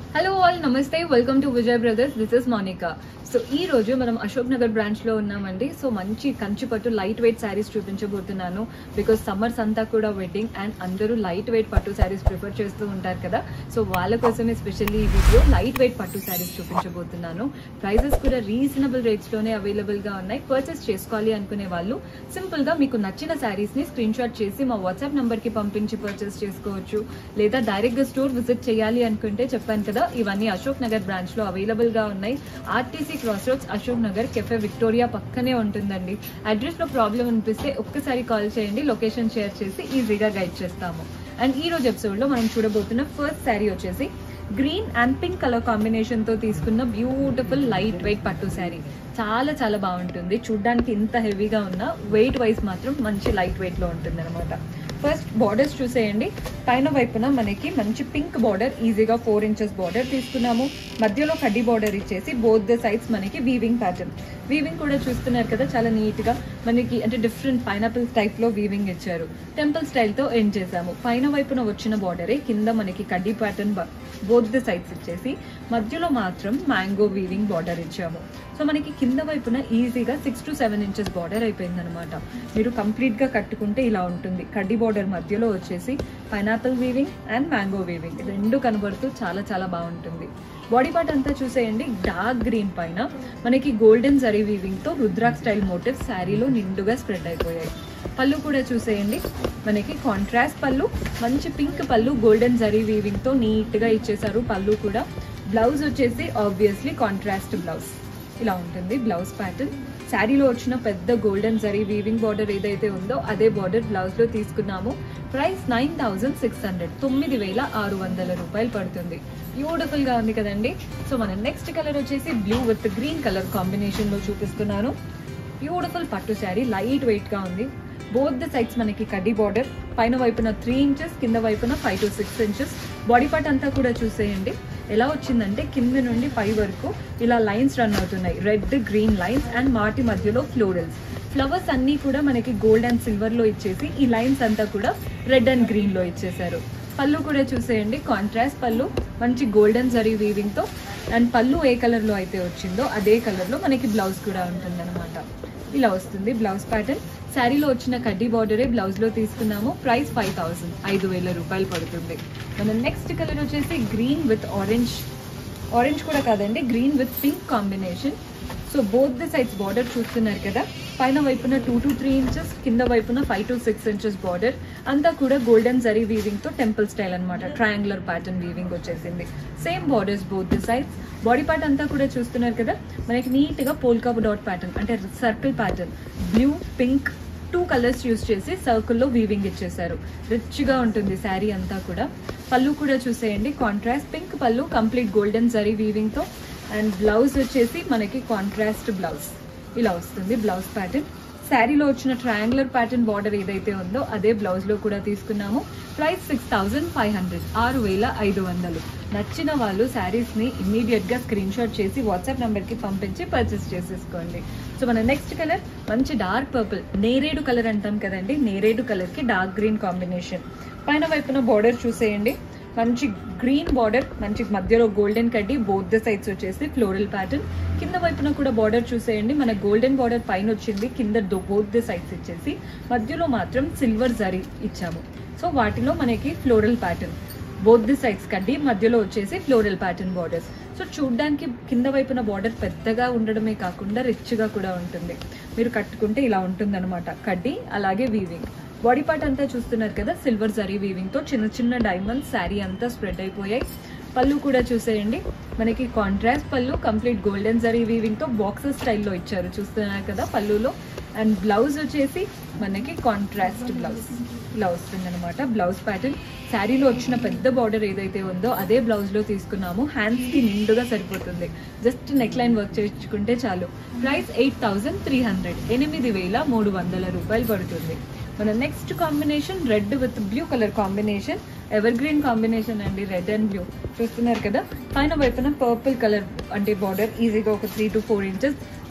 hello all namaste welcome to Vijay brothers this is Monika so ఈ రోజు మనం అశోక్ నగర్ బ్రాంచ్ లో ఉన్నామండి సో మంచి కంచి పట్టు లైట్ వెయిట్ శారీస్ చూపించబోతున్నాను బికాస్ సమ్మర్స్ అంతా కూడా వెడ్డింగ్ అండ్ అందరూ లైట్ వెయిట్ పట్టు శారీస్ ప్రిఫర్ చేస్తూ ఉంటారు కదా సో వాళ్ళ కోసమే స్పెషల్లీ ఈ వీడియో లైట్ వెయిట్ పట్టు శారీస్ చూపించబోతున్నాను ప్రైజెస్ కూడా రీజనబుల్ రేట్స్ లోనే అవైలబుల్ గా ఉన్నాయి పర్చేస్ చేసుకోవాలి అనుకునే వాళ్ళు సింపుల్ గా మీకు నచ్చిన శారీస్ ని స్క్రీన్ షాట్ చేసి మా వాట్సాప్ నంబర్ కి పంపించి పర్చేస్ చేసుకోవచ్చు లేదా డైరెక్ట్ గా స్టోర్ విజిట్ చేయాలి అనుకుంటే చెప్పాను కదా ఇవన్నీ అశోక్ నగర్ బ్రాంచ్ లో అవైలబుల్ గా ఉన్నాయి RTC cross roads Ashok Nagar cafe Victoria పక్కనే ఉంటుందండి అడ్రస్ లో ప్రాబ్లం అనిపిస్తే ఒక్కసారి కాల్ చేయండి లొకేషన్ షేర్ చేసి ఈజీగా గైడ్ చేస్తాము అండ్ ఈ రోజు ఎపిసోడ్ లో మనం చూడబోతున్న ఫస్ట్ శారీ వచ్చేసి green and pink colour combination తో తీసుకున్న బ్యూటిఫుల్ లైట్ వెయిట్ పట్టు శారీ చాలా చాలా బాగుంటుంది చూడ్డానికి ఇంత హెవీగా ఉన్న వెయిట్ వైజ్ మాత్రం మంచి లైట్ వెయిట్ లో ఉంటుంది అనమాట ఫస్ట్ బార్డర్స్ చూసేయండి పైన వైపున మనకి మంచి పింక్ బార్డర్ ఈజీగా ఫోర్ ఇంచెస్ బార్డర్ తీసుకున్నాము మధ్యలో కడ్డీ బార్డర్ ఇచ్చేసి బోత్ ద సైడ్స్ మనకి వీవింగ్ ప్యాటర్న్ వీవింగ్ కూడా చూస్తున్నారు కదా చాలా నీట్ గా మనకి అంటే డిఫరెంట్ పైనాపిల్ టైప్ లో వీవింగ్ ఇచ్చారు టెంపుల్ స్టైల్ తో ఎండ్ చేసాము పైన వైపున వచ్చిన బార్డరే కింద మనకి కడ్డీ ప్యాటర్న్ బోత్ ద సైడ్స్ ఇచ్చేసి మధ్యలో మాత్రం మ్యాంగో వీవింగ్ బార్డర్ ఇచ్చాము సో మనకి కింద వైపున ఈజీగా six to seven inches border అయిపోయింది అనమాట మీరు కంప్లీట్ గా కట్టుకుంటే ఇలా ఉంటుంది కడ్డీ బార్డర్ మధ్యలో వచ్చేసి pineapple weaving and mango weaving రెండు కనబడుతూ చాలా చాలా బాగుంటుంది బాడీ పార్ట్ అంతా చూసేయండి డార్క్ గ్రీన్ పైన మనకి గోల్డెన్ జరీ వీవింగ్ తో రుద్రాక్ స్టైల్ మోటివ్ శారీలో నిండుగా స్ప్రెడ్ అయిపోయాయి పళ్ళు కూడా చూసేయండి మనకి కాంట్రాస్ట్ పళ్ళు మంచి పింక్ పళ్ళు గోల్డెన్ జరీ వీవింగ్ తో నీట్ గా ఇచ్చేసారు పళ్ళు కూడా బ్లౌజ్ వచ్చేసి ఆబ్వియస్లీ కాంట్రాస్ట్ బ్లౌజ్ ఇలా ఉంటుంది బ్లౌజ్ ప్యాటర్న్ శారీలో వచ్చిన పెద్ద గోల్డెన్ జరీ వీవింగ్ బార్డర్ ఏదైతే ఉందో అదే బార్డర్ బ్లౌజ్ లో తీసుకున్నాము price nine thousand six hundred తొమ్మిది వేల ఆరు వందల రూపాయలు పడుతుంది బ్యూటిఫుల్ గా ఉంది కదండి సో మన నెక్స్ట్ కలర్ వచ్చేసి blue with green colour combination లో చూపిస్తున్నాను బ్యూటిఫుల్ పట్టు శారీ లైట్ వెయిట్ గా ఉంది బోత్ ద సైడ్స్ మనకి కడ్డీ బార్డర్ పైన వైపున త్రీ ఇంచెస్ కింద వైపున five to six inches body part అంతా కూడా చూసేయండి ఎలా వచ్చిందంటే కింద నుండి పై వరకు ఇలా లైన్స్ రన్ అవుతున్నాయి రెడ్ గ్రీన్ లైన్స్ అండ్ మాటి మధ్యలో ఫ్లోరల్స్ ఫ్లవర్స్ అన్నీ కూడా మనకి గోల్డ్ అండ్ సిల్వర్ లో ఇచ్చేసి ఈ లైన్స్ అంతా కూడా రెడ్ అండ్ గ్రీన్ లో ఇచ్చేసారు పళ్ళు కూడా చూసేయండి కాంట్రాస్ట్ పళ్ళు మంచి గోల్డెన్ జరీ వీవింగ్ తో అండ్ పళ్ళు ఏ కలర్ లో అయితే వచ్చిందో అదే కలర్ లో మనకి బ్లౌజ్ కూడా ఉంటుంది ఇలా వస్తుంది బ్లౌజ్ ప్యాటర్న్ శారీలో వచ్చిన కడ్డీ బార్డరే బ్లౌజ్ లో తీసుకున్నాము ప్రైస్ ఫైవ్ థౌసండ్ ఐదు వేల రూపాయలు పడుతుంది మన నెక్స్ట్ కలర్ వచ్చేసి గ్రీన్ విత్ ఆరెంజ్ ఆరెంజ్ కూడా కాదండి green with pink combination so both the sides border చూస్తున్నారు కదా పైన వైపున టూ టు త్రీ ఇంచెస్ కింద వైపున five to six inches border అంతా కూడా గోల్డెన్ జరీ వీవింగ్ తో టెంపుల్ స్టైల్ అనమాట ట్రయాంగులర్ ప్యాటర్న్ వీవింగ్ వచ్చేసింది same borders both the sides body part అంతా కూడా చూస్తున్నారు కదా మనకి నీట్ గా పోల్కా డాట్ ప్యాటర్న్ అంటే circle pattern blue pink two colours use చేసి సర్కిల్లో వీవింగ్ ఇచ్చేసారు రిచ్ గా ఉంటుంది శారీ అంతా కూడా పళ్ళు కూడా చూసేయండి కాంట్రాస్ట్ పింక్ పళ్ళు కంప్లీట్ గోల్డెన్ జరీ వీవింగ్ తో అండ్ బ్లౌజ్ వచ్చేసి మనకి కాంట్రాస్ట్ బ్లౌజ్ ఇలా వస్తుంది బ్లౌజ్ ప్యాటర్న్ శారీలో వచ్చిన ట్రయాంగులర్ ప్యాటర్న్ బార్డర్ ఏదైతే ఉందో అదే బ్లౌజ్ లో కూడా తీసుకున్నాము price six thousand five hundred ఆరు వేల ఐదు వందలు నచ్చిన వాళ్ళు శారీస్ ని ఇమీడియట్ గా స్క్రీన్ షాట్ చేసి వాట్సాప్ నంబర్ కి పంపించి పర్చేస్ చేసేసుకోండి సో మన నెక్స్ట్ కలర్ మంచి డార్క్ పర్పుల్ నేరేడు కలర్ అంటాం కదండి నేరేడు కలర్ కి డార్క్ గ్రీన్ కాంబినేషన్ పైన వైపున బార్డర్ చూసేయండి మంచి గ్రీన్ బార్డర్ మంచి మధ్యలో గోల్డెన్ కడ్డీ బోత్ ద సైడ్స్ వచ్చేసి ఫ్లోరల్ ప్యాటర్న్ కింద వైపున కూడా బార్డర్ చూసేయండి మన గోల్డెన్ బార్డర్ పైన వచ్చింది కింద బోత్ ద సైడ్స్ ఇచ్చేసి మధ్యలో మాత్రం సిల్వర్ జరీ ఇచ్చాము సో వాటిలో మనకి floral pattern both the sides కడ్డీ మధ్యలో వచ్చేసి ఫ్లోరల్ ప్యాటర్న్ బార్డర్స్ సో చూడ్డానికి కింద వైపున బార్డర్ పెద్దగా ఉండడమే కాకుండా రిచ్గా కూడా ఉంటుంది మీరు కట్టుకుంటే ఇలా ఉంటుందన్నమాట కడ్డీ అలాగే వీవింగ్ బాడీ పార్ట్ అంతా చూస్తున్నారు కదా సిల్వర్ జరీ వీవింగ్ తో చిన్న చిన్న డైమండ్స్ శారీ అంతా స్ప్రెడ్ అయిపోయాయి పళ్ళు కూడా చూసేయండి మనకి కాంట్రాస్ట్ పళ్ళు కంప్లీట్ గోల్డెన్ జరీ వీవింగ్ తో బాక్సెస్ స్టైల్లో ఇచ్చారు చూస్తున్నారు కదా పళ్ళులో అండ్ బ్లౌజ్ వచ్చేసి మనకి కాంట్రాస్ట్ బ్లౌజ్ ఇలా వస్తుంది అనమాట బ్లౌజ్ ప్యాటర్న్ శారీలో వచ్చిన పెద్ద బార్డర్ ఏదైతే ఉందో అదే బ్లౌజ్ లో తీసుకున్నాము హ్యాండ్స్ కి నిండుగా సరిపోతుంది జస్ట్ నెక్ లైన్ వర్క్ చేయించుకుంటే చాలు price eight thousand three hundred ఎనిమిది వేల మూడు వందల రూపాయలు పడుతుంది మన next combination red with blue colour combination evergreen combination అండి రెడ్ అండ్ బ్లూ చూస్తున్నారు కదా పైన వైపున పర్పుల్ కలర్ అంటే బార్డర్ ఈజీగా ఒక three to four inches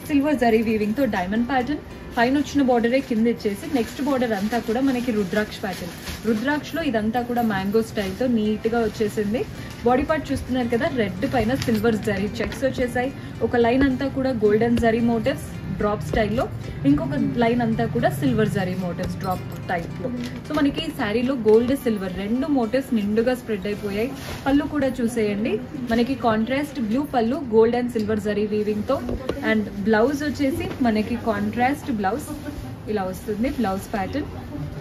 silver zari weaving తో డైమండ్ ప్యాటర్న్ పైన వచ్చిన బార్డరే కింద ఇచ్చేసి నెక్స్ట్ బార్డర్ అంతా కూడా మనకి రుద్రాక్ష ప్యాటర్న్ రుద్రాక్షలో ఇదంతా కూడా మ్యాంగో స్టైల్తో నీట్గా వచ్చేసింది బాడీ పార్ట్ చూస్తున్నారు కదా రెడ్ పైన సిల్వర్ జరీ చెక్స్ వచ్చేసాయి ఒక లైన్ అంతా కూడా గోల్డెన్ జరీ మోటివ్స్ డ్రాప్ స్టైల్లో ఇంకొక లైన్ అంతా కూడా సిల్వర్ జరీ మోటివ్స్ డ్రాప్ టైప్లో సో మనకి ఈ శారీలో గోల్డ్ సిల్వర్ రెండు మోటివ్స్ నిండుగా స్ప్రెడ్ అయిపోయాయి పళ్ళు కూడా చూసేయండి మనకి కాంట్రాస్ట్ బ్లూ పళ్ళు గోల్డ్ అండ్ సిల్వర్ జరీ వీవింగ్తో అండ్ బ్లౌజ్ వచ్చేసి మనకి కాంట్రాస్ట్ బ్లౌజ్ ఇలా వస్తుంది బ్లౌజ్ ప్యాటర్న్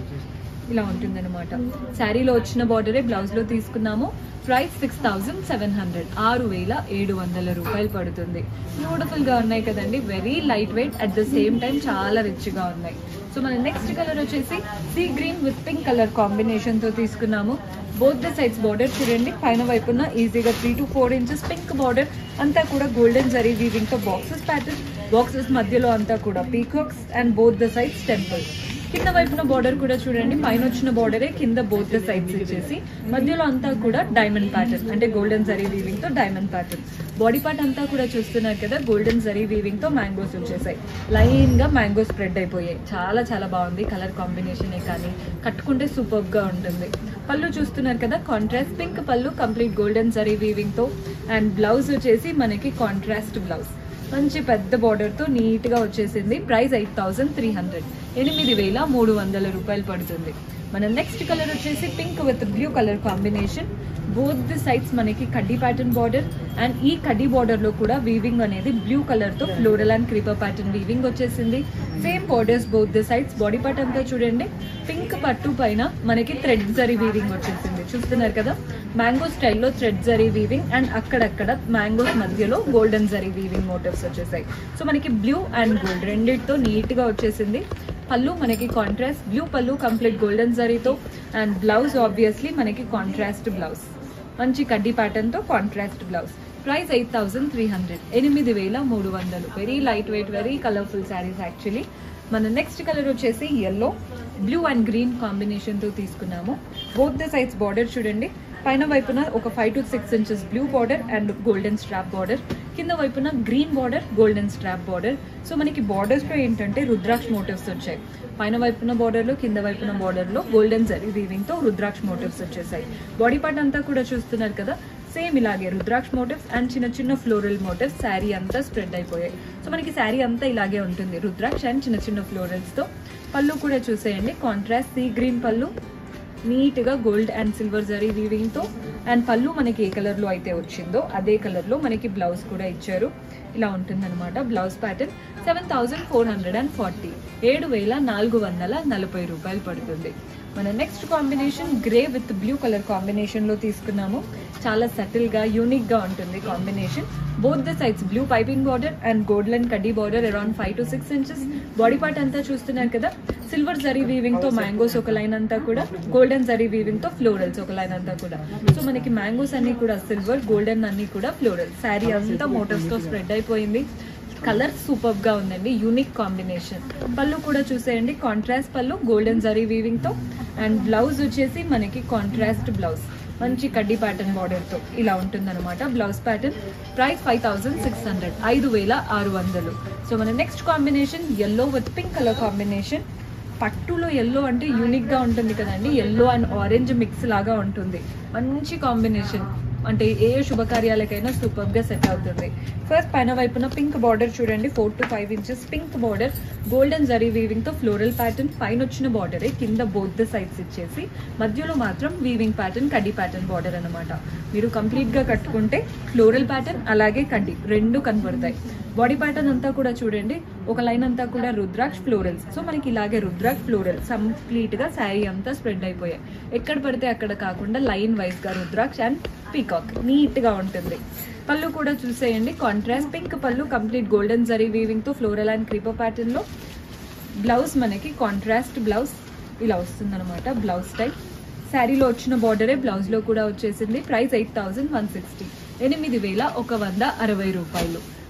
ఇలా ఉంటుంది అనమాట శారీలో వచ్చిన బార్డరే బ్లౌజ్ లో తీసుకున్నాము price six thousand seven hundred ఆరు వేల ఏడు వందల రూపాయలు పడుతుంది బ్యూటిఫుల్ గా ఉన్నాయి కదండి very light weight at the same time చాలా రిచ్ గా ఉన్నాయి సో మన నెక్స్ట్ కలర్ వచ్చేసి sea green with pink colour combination తో తీసుకున్నాము బోత్ ద సైడ్స్ బార్డర్ చూడండి పైన వైపున ఈజీగా three to four inches pink border అంతా కూడా గోల్డెన్ జరీ వీవింగ్ తో బాక్సెస్ ప్యాటర్న్ బాక్సెస్ మధ్యలో అంతా కూడా peacocks and both the sides temple కింద వైపున బార్డర్ కూడా చూడండి పైన వచ్చిన బార్డరే కింద బోత్ ద సైడ్స్ ఇచ్చేసి మధ్యలో అంతా కూడా డైమండ్ ప్యాటర్న్ అంటే గోల్డెన్ జరీ వీవింగ్ తో డైమండ్ ప్యాటర్న్ బాడీ పార్ట్ అంతా కూడా చూస్తున్నారు కదా గోల్డెన్ జరీ వీవింగ్ తో మ్యాంగోస్ వచ్చేసాయి లైన్ గా మ్యాంగో స్ప్రెడ్ అయిపోయాయి చాలా చాలా బాగుంది కలర్ కాంబినేషన్ కానీ కట్టుకుంటే సూపర్ గా ఉంటుంది పళ్ళు చూస్తున్నారు కదా కాంట్రాస్ట్ పింక్ పళ్ళు కంప్లీట్ గోల్డెన్ జరీ వీవింగ్ తో అండ్ బ్లౌజ్ వచ్చేసి మనకి కాంట్రాస్ట్ బ్లౌజ్ మంచి పెద్ద బార్డర్తో నీట్గా వచ్చేసింది price eight thousand three hundred ఎనిమిది వేల మూడు వందల రూపాయలు పడుతుంది మన నెక్స్ట్ కలర్ వచ్చేసి pink with blue colour combination both the sides మనకి కడ్డీ ప్యాటర్న్ బార్డర్ అండ్ ఈ కడ్డీ బార్డర్ లో కూడా వీవింగ్ అనేది బ్లూ కలర్ తో floral and creeper pattern weaving వచ్చేసింది same borders both the sides body part అంతా చూడండి పింక్ పట్టు పైన మనకి థ్రెడ్ జరీ వీవింగ్ వచ్చేసింది చూస్తున్నారు కదా మ్యాంగో స్టైల్లో థ్రెడ్ జరీ వీవింగ్ అండ్ అక్కడక్కడ మ్యాంగోస్ మధ్యలో గోల్డెన్ జరీ వీవింగ్ మోటివ్స్ వచ్చేసాయి సో మనకి బ్లూ అండ్ గోల్డ్ రెండింటితో నీట్ గా వచ్చేసింది పళ్ళు మనకి కాంట్రాస్ట్ బ్లూ పళ్ళు కంప్లీట్ గోల్డెన్ జరీతో అండ్ బ్లౌజ్ ఆబ్వియస్లీ మనకి కాంట్రాస్ట్ బ్లౌజ్ మంచి కడ్డీ ప్యాటర్న్ తో contrast blouse price eight thousand three hundred ఎనిమిది వేల మూడు వందలు very light weight very colourful saris actually మన నెక్స్ట్ కలర్ వచ్చేసి ఎల్లో బ్లూ అండ్ గ్రీన్ కాంబినేషన్తో తీసుకున్నాము బోత్ ద సైడ్స్ బార్డర్ చూడండి పైన వైపున ఒక five to six inches blue border and golden strap border కింద వైపున green border golden strap border so మనకి బార్డర్స్లో ఏంటంటే రుద్రాక్ష మోటివ్స్ వచ్చాయి పైన వైపున బార్డర్లో కింద వైపున బార్డర్లో గోల్డెన్ జరీ వీవింగ్తో రుద్రాక్ష మోటివ్స్ వచ్చేసాయి బాడీ పార్ట్ అంతా కూడా చూస్తున్నారు కదా సేమ్ ఇలాగే రుద్రాక్ష మోటివ్స్ అండ్ చిన్న చిన్న ఫ్లోరల్ మోటివ్స్ శారీ అంతా స్ప్రెడ్ అయిపోయాయి సో మనకి శారీ అంతా ఇలాగే ఉంటుంది రుద్రాక్ష అండ్ చిన్న చిన్న ఫ్లోరల్స్తో పళ్ళు కూడా చూసేయండి కాంట్రాస్ట్ సీ గ్రీన్ పళ్ళు నీట్గా గోల్డ్ అండ్ సిల్వర్ జరీ వీవింగ్తో అండ్ పళ్ళు మనకి ఏ కలర్లో అయితే వచ్చిందో అదే కలర్లో మనకి బ్లౌజ్ కూడా ఇచ్చారు ఇలా ఉంటుందన్నమాట blouse pattern seven thousand four hundred and forty ఏడు వేల నాలుగు వందల నలభై రూపాయలు పడుతుంది మన next combination grey with blue colour కాంబినేషన్లో తీసుకున్నాము చాలా సటిల్గా యూనిక్గా ఉంటుంది combination both the sides blue piping border and golden కడ్డీ border around five to six inches body part అంతా చూస్తున్నారు కదా సిల్వర్ జరీ వీవింగ్ తో మ్యాంగోస్ ఒక లైన్ అంతా కూడా గోల్డెన్ జరీ వీవింగ్ తో ఫ్లోరల్స్ ఒక లైన్ అంతా కూడా సో మనకి మ్యాంగోస్ అన్ని కూడా సిల్వర్ గోల్డెన్ అన్ని కూడా ఫ్లోరల్ శారీ అంతా మోటర్స్ తో స్ప్రెడ్ అయిపోయింది కలర్ సూపర్ గా ఉందండి యూనిక్ కాంబినేషన్ పళ్ళు కూడా చూసేయండి కాంట్రాస్ట్ పళ్ళు గోల్డెన్ జరీ వీవింగ్ తో అండ్ బ్లౌజ్ వచ్చేసి మనకి కాంట్రాస్ట్ బ్లౌజ్ మంచి కడ్డీ ప్యాటర్న్ బార్డర్ తో ఇలా ఉంటుందన్నమాట blouse pattern price five thousand six hundred ఐదు వేల ఆరు వందలు సో మన next combination yellow with pink colour combination పట్టులో ఎల్లో అంటే యూనిక్ గా ఉంటుంది కదండి ఎల్లో అండ్ ఆరెంజ్ మిక్స్ లాగా ఉంటుంది మంచి కాంబినేషన్ అంటే ఏ శుభకార్యాలకైనా సూపర్ గా సెట్ అవుతుంది ఫస్ట్ పైన వైపున పింక్ బార్డర్ చూడండి four to five inches pink border golden zari weaving తో ఫ్లోరల్ ప్యాటర్న్ పైన వచ్చిన బార్డరే కింద బోత్ ద సైడ్స్ ఇచ్చేసి మధ్యలో మాత్రం వీవింగ్ ప్యాటర్న్ కడ్డీ ప్యాటర్న్ బార్డర్ అనమాట మీరు కంప్లీట్ గా కట్టుకుంటే ఫ్లోరల్ ప్యాటర్న్ అలాగే కడ్డీ రెండు కనబడతాయి బాడీ ప్యాటర్న్ అంతా కూడా చూడండి ఒక లైన్ అంతా కూడా రుద్రాక్ష ఫ్లోరల్స్ సో మనకి ఇలాగే రుద్రాక్ష ఫ్లోరల్స్ కంప్లీట్ గా శారీ అంతా స్ప్రెడ్ అయిపోయాయి ఎక్కడ పడితే అక్కడ కాకుండా లైన్ వైజ్ గా రుద్రాక్ష అండ్ పీకాక్ నీట్ గా ఉంటుంది పళ్ళు కూడా చూసేయండి కాంట్రాస్ట్ పింక్ పళ్ళు కంప్లీట్ గోల్డెన్ జరీ వీవింగ్ తో ఫ్లోరల్ అండ్ క్రీపర్ ప్యాటర్న్ లో బ్లౌజ్ మనకి కాంట్రాస్ట్ బ్లౌజ్ ఇలా వస్తుందన్నమాట బ్లౌజ్ టైప్ శారీలో వచ్చిన బార్డరే బ్లౌజ్ లో కూడా వచ్చేసింది price eight thousand one sixty ఎనిమిది వేల ఒక వంద అరవై రూపాయలు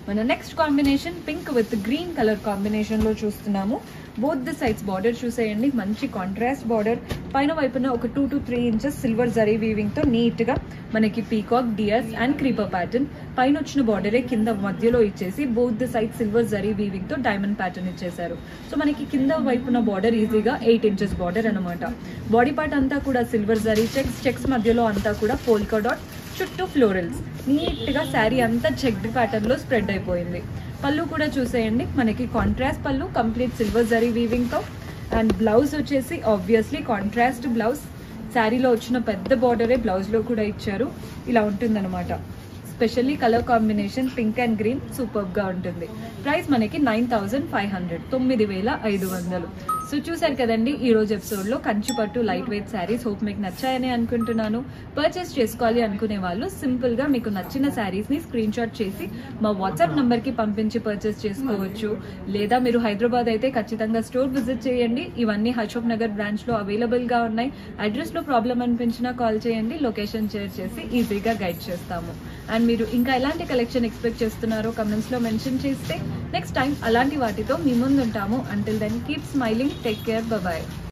మన next combination pink with green colour combination లో చూస్తున్నాము బోత్ ది సైడ్స్ బార్డర్ చూసేయండి మంచి కాంట్రాస్ట్ బార్డర్ పైన వైపున ఒక two to three inches silver zari weaving తో నీట్ గా మనకి peacock deers and creeper pattern పైన వచ్చిన బార్డరే కింద మధ్యలో ఇచ్చేసి both the side silver zari weaving తో డైమండ్ ప్యాటర్న్ ఇచ్చేసారు సో మనకి కింద వైపున బార్డర్ ఈజీగా ఎయిట్ ఇంచెస్ బార్డర్ అనమాట బాడీ పార్ట్ అంతా కూడా సిల్వర్ జరీ చెక్స్ చెక్స్ మధ్యలో అంతా కూడా పోల్కా డాట్ చుట్టూ ఫ్లోరల్స్ నీట్ గా శారీ అంతా చెక్డ్ ప్యాటర్న్ లో స్ప్రెడ్ అయిపోయింది పళ్ళు కూడా చూసేయండి మనకి కాంట్రాస్ట్ పళ్ళు కంప్లీట్ సిల్వర్ జరీ వీవింగ్ తో అండ్ బ్లౌజ్ వచ్చేసి ఆబ్వియస్లీ కాంట్రాస్ట్ బ్లౌజ్ శారీలో వచ్చిన పెద్ద బార్డరే బ్లౌజ్ లో కూడా ఇచ్చారు ఇలా ఉంటుందన్నమాట specially colour combination pink and green super గా ఉంటుంది ప్రైస్ మనకి నైన్ థౌసండ్ ఫైవ్ హండ్రెడ్ తొమ్మిది వేల ఐదు వందలు సో చూసారు కదండి ఈ రోజు ఎపిసోడ్ లో కంచి పట్టు లైట్ వెయిట్ శారీస్ హోప్ మీకు నచ్చాయని అనుకుంటున్నాను పర్చేస్ చేసుకోవాలి అనుకునే వాళ్ళు సింపుల్ గా మీకు నచ్చిన శారీస్ ని స్క్రీన్ షాట్ చేసి మా వాట్సాప్ నంబర్ కి పంపించి పర్చేస్ చేసుకోవచ్చు లేదా మీరు హైదరాబాద్ అయితే ఖచ్చితంగా స్టోర్ విజిట్ చేయండి ఇవన్నీ అశోక్ నగర్ బ్రాంచ్ లో అవైలబుల్ గా ఉన్నాయి అడ్రస్ లో ప్రాబ్లం అనిపించినా కాల్ చేయండి లొకేషన్ షేర్ చేసి ఈజీగా గైడ్ చేస్తాము అండ్ మీరు ఇంకా ఎలాంటి కలెక్షన్ ఎక్స్పెక్ట్ చేస్తున్నారో కమెంట్స్ లో మెన్షన్ చేస్తే నెక్స్ట్ టైం అలాంటి వాటితో మీ ముందు ఉంటాము until then keep smiling take care bye